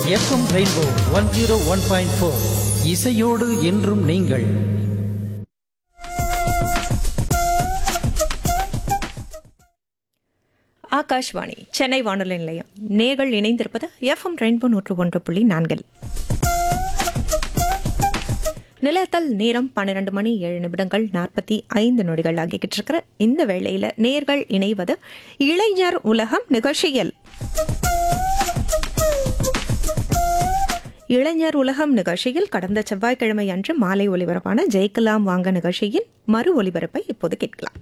FM rainbow one zero one point four இசையோடு என்றும் நீங்கள் ஆகாஷ்வாணி சென்னை வானொலி நிலையம் நேர்கள் இணைந்திருப்பது எஃப்எம் ரெயின்போ நூற்று ஒன்று புள்ளி நான்கில் நிலையத்தல் நேரம் பன்னிரண்டு மணி ஏழு நிமிடங்கள் நாற்பத்தி ஐந்து நொடிகள் ஆகிக்கிட்டு இருக்கிற இந்த வேளையில நேர்கள் இணைவது இளைஞர் உலகம் நிகழ்ச்சியில் இளைஞர் உலகம் நிகழ்ச்சியில் கடந்த செவ்வாய்க்கிழமை அன்று மாலை ஒலிபரப்பான ஜெயிக்கலாம் வாங்க நிகழ்ச்சியின் மறு ஒலிபரப்பை இப்போது கேட்கலாம்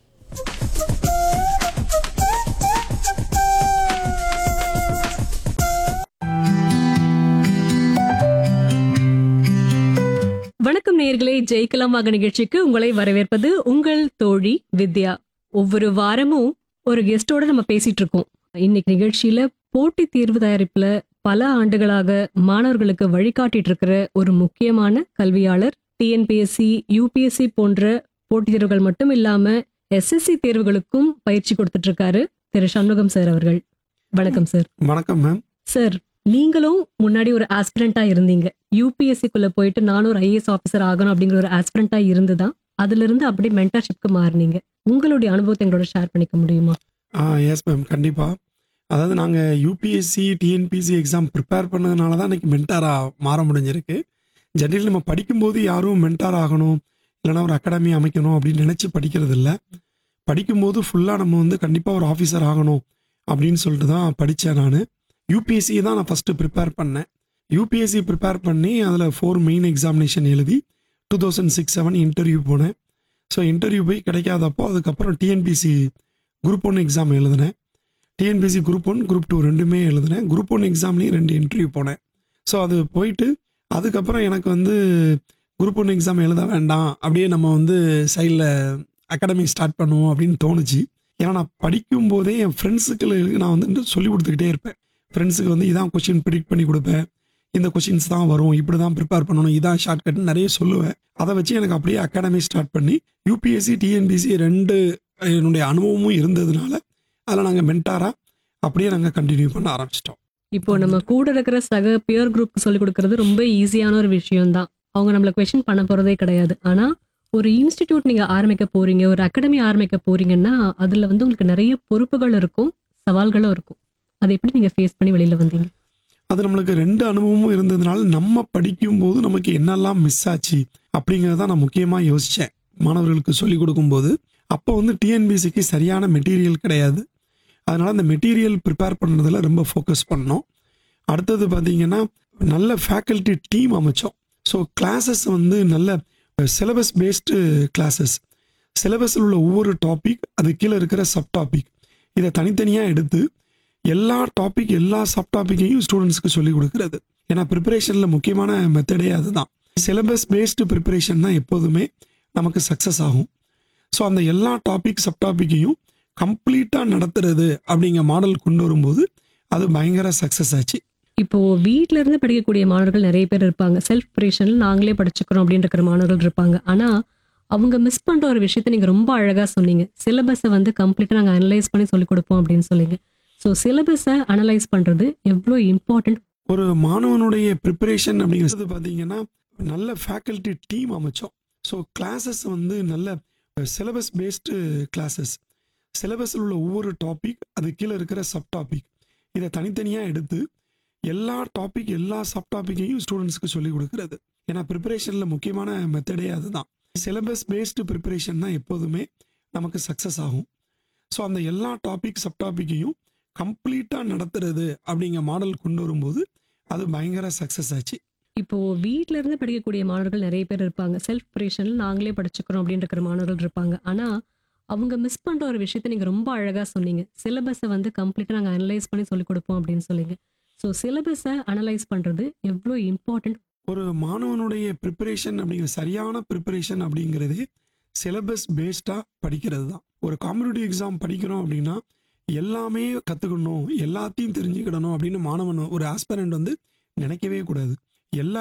வணக்கம் நேயர்களே ஜெயிக்கலாம் வாங்க நிகழ்ச்சிக்கு உங்களை வரவேற்பது உங்கள் தோழி வித்யா ஒவ்வொரு வாரமும் ஒரு கெஸ்டோட நம்ம பேசிட்டு இருக்கோம் இன்னைக்கு நிகழ்ச்சியில போட்டித் தேர்வு தயாரிப்புல பல ஆண்டுகளாக மாணவர்களுக்கு வழிகாட்டிட்டு இருக்கிற ஒரு முக்கியமான கல்வியாளர் டிஎன்பிஎஸ்சி யூபிஎஸ்சி போன்ற போட்டித் தேர்வுகள் மட்டும் இல்லாம எஸ்எஸ்சி தேர்வுகளுக்கும் பயிற்சி கொடுத்துட்டு இருக்காரு திரு சண்முகம் சார் அவர்கள் வணக்கம் சார் வணக்கம் மேம் சார் நீங்களும் முன்னாடி ஒரு ஆஸ்பிரண்டா இருந்தீங்க யூபிஎஸ்சிக்குள்ள போயிட்டு நானும் ஒரு ஐஏஎஸ் ஆஃபீஸர் ஆகணும் அப்படிங்கிற ஒரு ஆஸ்பிரண்டா இருந்துதான் அதுல இருந்து அப்படியே மென்டர்ஷிப்க்கு மாறுனீங்க உங்களுடைய அனுபவத்தை எங்களோட ஷேர் பண்ணிக்க முடியுமா எஸ் மேம் கண்டிப்பாக அதாவது நாங்கள் யூபிஎஸ்சி டிஎன்பிசி எக்ஸாம் ப்ரிப்பேர் பண்ணதுனால தான் இன்னைக்கு மென்டாராக மாற முடிஞ்சிருக்கு ஜென்ரலி நம்ம படிக்கும்போது யாரும் மென்டார் ஆகணும் இல்லைனா ஒரு அகாடமி அமைக்கணும் அப்படின்னு நினச்சி படிக்கிறது இல்லை படிக்கும்போது ஃபுல்லாக நம்ம வந்து கண்டிப்பாக ஒரு ஆஃபீஸர் ஆகணும் அப்படின்னு சொல்லிட்டு தான் படித்தேன் நான் யூபிஎஸ்சி தான் நான் ஃபஸ்ட்டு ப்ரிப்பேர் பண்ணேன் யூபிஎஸ்சி ப்ரிப்பேர் பண்ணி அதில் ஃபோர் மெயின் எக்ஸாமினேஷன் எழுதி two thousand six seven interview போனேன் ஸோ இன்டர்வியூ போய் கிடைக்காதப்போ அதுக்கப்புறம் டிஎன்பிசி குரூப் ஒன் எக்ஸாம் எழுதினேன் TNPSC group one group two ரெண்டுமே எழுதினேன் குரூப் ஒன் எக்ஸாம்லேயும் ரெண்டு இன்டர்வியூ போனேன் ஸோ அது போயிட்டு அதுக்கப்புறம் எனக்கு வந்து குரூப் ஒன் எக்ஸாம் எழுத வேண்டாம் அப்படியே நம்ம வந்து சைடில் அகாடமி ஸ்டார்ட் பண்ணுவோம் அப்படின்னு தோணுச்சு ஏன்னா நான் படிக்கும் போதே என் ஃப்ரெண்ட்ஸுக்கு நான் வந்து சொல்லி கொடுத்துக்கிட்டே இருப்பேன் ஃப்ரெண்ட்ஸுக்கு வந்து இதான் கொஷின் ப்ரிடிக்ட் பண்ணி கொடுப்பேன் இந்த கொஷின்ஸ் தான் வரும் இப்படி தான் ப்ரிப்பேர் பண்ணணும் இதான் ஷார்ட்கட்னு நிறைய சொல்லுவேன் அதை வச்சு எனக்கு அப்படியே அகாடமி ஸ்டார்ட் பண்ணி யூபிஎஸ்சி டிஎன்பிசி ரெண்டு என்னுடைய அனுபவமும் இருந்ததுனால அதில் நாங்கள் மென்டாராக அப்படியே நாங்கள் கண்டினியூ பண்ண ஆரம்பிச்சிட்டோம் இப்போ நம்ம கூட இருக்கிற சக பியர் குரூப் சொல்லி கொடுக்கறது ரொம்ப ஈஸியான ஒரு விஷயம் தான் அவங்க நம்மள கொஸ்டின் பண்ண போறதே கிடையாது ஆனா ஒரு இன்ஸ்டிடியூட் நீங்க ஆரம்பிக்க போறீங்க ஒரு அகாடமி ஆரம்பிக்க போறீங்கன்னா அதுல வந்து உங்களுக்கு நிறைய பொறுப்புகள் இருக்கும் சவால்களும் இருக்கும் அதை எப்படி நீங்க ஃபேஸ் பண்ணி வெளியில வந்தீங்க அது நம்மளுக்கு ரெண்டு அனுபவமும் இருந்ததுனால நம்ம படிக்கும்போது நமக்கு என்னெல்லாம் மிஸ் ஆச்சு அப்படிங்கிறத நான் முக்கியமாக யோசித்தேன் மாணவர்களுக்கு சொல்லிக் கொடுக்கும்போது அப்போ வந்து டிஎன்பிசிக்கு சரியான மெட்டீரியல் கிடையாது அதனால் அந்த மெட்டீரியல் ப்ரிப்பேர் பண்ணுறதுல ரொம்ப ஃபோக்கஸ் பண்ணோம் அடுத்தது பார்த்தீங்கன்னா நல்ல ஃபேக்கல்ட்டி டீம் அமைச்சோம் ஸோ கிளாஸஸ் வந்து நல்ல சிலபஸ் பேஸ்டு கிளாஸஸ் சிலபஸில் உள்ள ஒவ்வொரு டாபிக் அது கீழே இருக்கிற சப் டாபிக் இதை தனித்தனியாக எடுத்து எல்லா டாபிக் எல்லா சப் டாப்பிக்கையும் ஸ்டூடெண்ட்ஸ்க்கு சொல்லிக் கொடுக்கறது ஏன்னா ப்ரிப்பரேஷனில் முக்கியமான மெத்தடே அதுதான் சிலபஸ் பேஸ்டு ப்ரிப்பரேஷன் தான் எப்போதுமே நமக்கு சக்ஸஸ் ஆகும் ஸோ அந்த எல்லா டாபிக் சப் டாப்பிக்கையும் கம்ப்ளீட்டாக நடத்துறது அப்படிங்கிற மாடல் கொண்டு வரும்போது அது பயங்கர சக்ஸஸ் ஆச்சு இப்போ வீட்ல இருந்து படிக்கக்கூடிய மாணவர்கள் நிறைய பேர் இருப்பாங்க செல்ஃப் ப்ரிப்பரேஷன்ல நாங்களே படிச்சுக்கிறோம் அப்படின்னு இருக்கிற மாணவர்கள் இருப்பாங்க ஆனா அவங்க மிஸ் பண்ற ஒரு விஷயத்த நீங்க ரொம்ப அழகா சொன்னீங்க சிலபஸை வந்து கம்ப்ளீட்டா நாங்க அனலைஸ் பண்ணி சொல்லிக் கொடுப்போம் அப்படின்னு சொன்னீங்க ஸோ சிலபஸை அனலைஸ் பண்றது எவ்வளோ இம்பார்ட்டன்ட் ஒரு மாணவனுடைய ப்ரிப்பரேஷன் அப்படிங்கிறது பார்த்தீங்கன்னா நல்ல ஃபேக்கல்ட்டி டீம் அமைச்சோம் ஸோ கிளாஸஸ் வந்து நல்ல சிலபஸ் பேஸ்டு கிளாஸஸ் சிலபஸில் உள்ள ஒவ்வொரு டாபிக் அது கீழே இருக்கிற சப் டாபிக் இதை தனித்தனியாக எடுத்து எல்லா டாபிக் எல்லா சப் டாப்பிக்கையும் ஸ்டூடெண்ட்ஸ்க்கு சொல்லிக் கொடுக்கறது ஏன்னா ப்ரிப்பரேஷனில் முக்கியமான மெத்தடே அதுதான் சிலபஸ் பேஸ்டு ப்ரிப்பரேஷன் தான் எப்போதுமே நமக்கு சக்ஸஸ் ஆகும் ஸோ அந்த எல்லா டாபிக் சப் டாப்பிக்கையும் கம்ப்ளீட்டாக நடத்துறது அப்படிங்கிற மாடல் கொண்டு வரும்போது அது பயங்கர சக்ஸஸ் ஆச்சு இப்போ வீட்ல இருந்து படிக்கக்கூடிய மாணவர்கள் நிறைய பேர் இருப்பாங்க செல்ஃப் ப்ரிப்பரேஷன்ல நாங்களே படிச்சுக்கிறோம் அப்படின்னு இருக்கிற மாணவர்கள் இருப்பாங்க ஆனா அவங்க மிஸ் பண்ற ஒரு விஷயத்த நீங்க ரொம்ப அழகா சொன்னீங்க சிலபஸை வந்து கம்ப்ளீட்டா நாங்க அனலைஸ் பண்ணி சொல்லிக் கொடுப்போம் அப்படின்னு சொன்னீங்க ஸோ சிலபஸை அனலைஸ் பண்றது எவ்வளோ இம்பார்ட்டன்ட் ஒரு மாணவனுடைய ப்ரிப்பரேஷன் அப்படிங்கிற சரியான ப்ரிப்பரேஷன் அப்படிங்கிறதே சிலபஸ் பேஸ்டாக படிக்கிறது தான் ஒரு காம்படிட்டிவ் எக்ஸாம் படிக்கிறோம் அப்படின்னா எல்லாமே கற்றுக்கணும் எல்லாத்தையும் தெரிஞ்சுக்கிடணும் அப்படின்னு மாணவன் ஒரு ஆஸ்பரண்ட் வந்து நினைக்கவே கூடாது எல்லா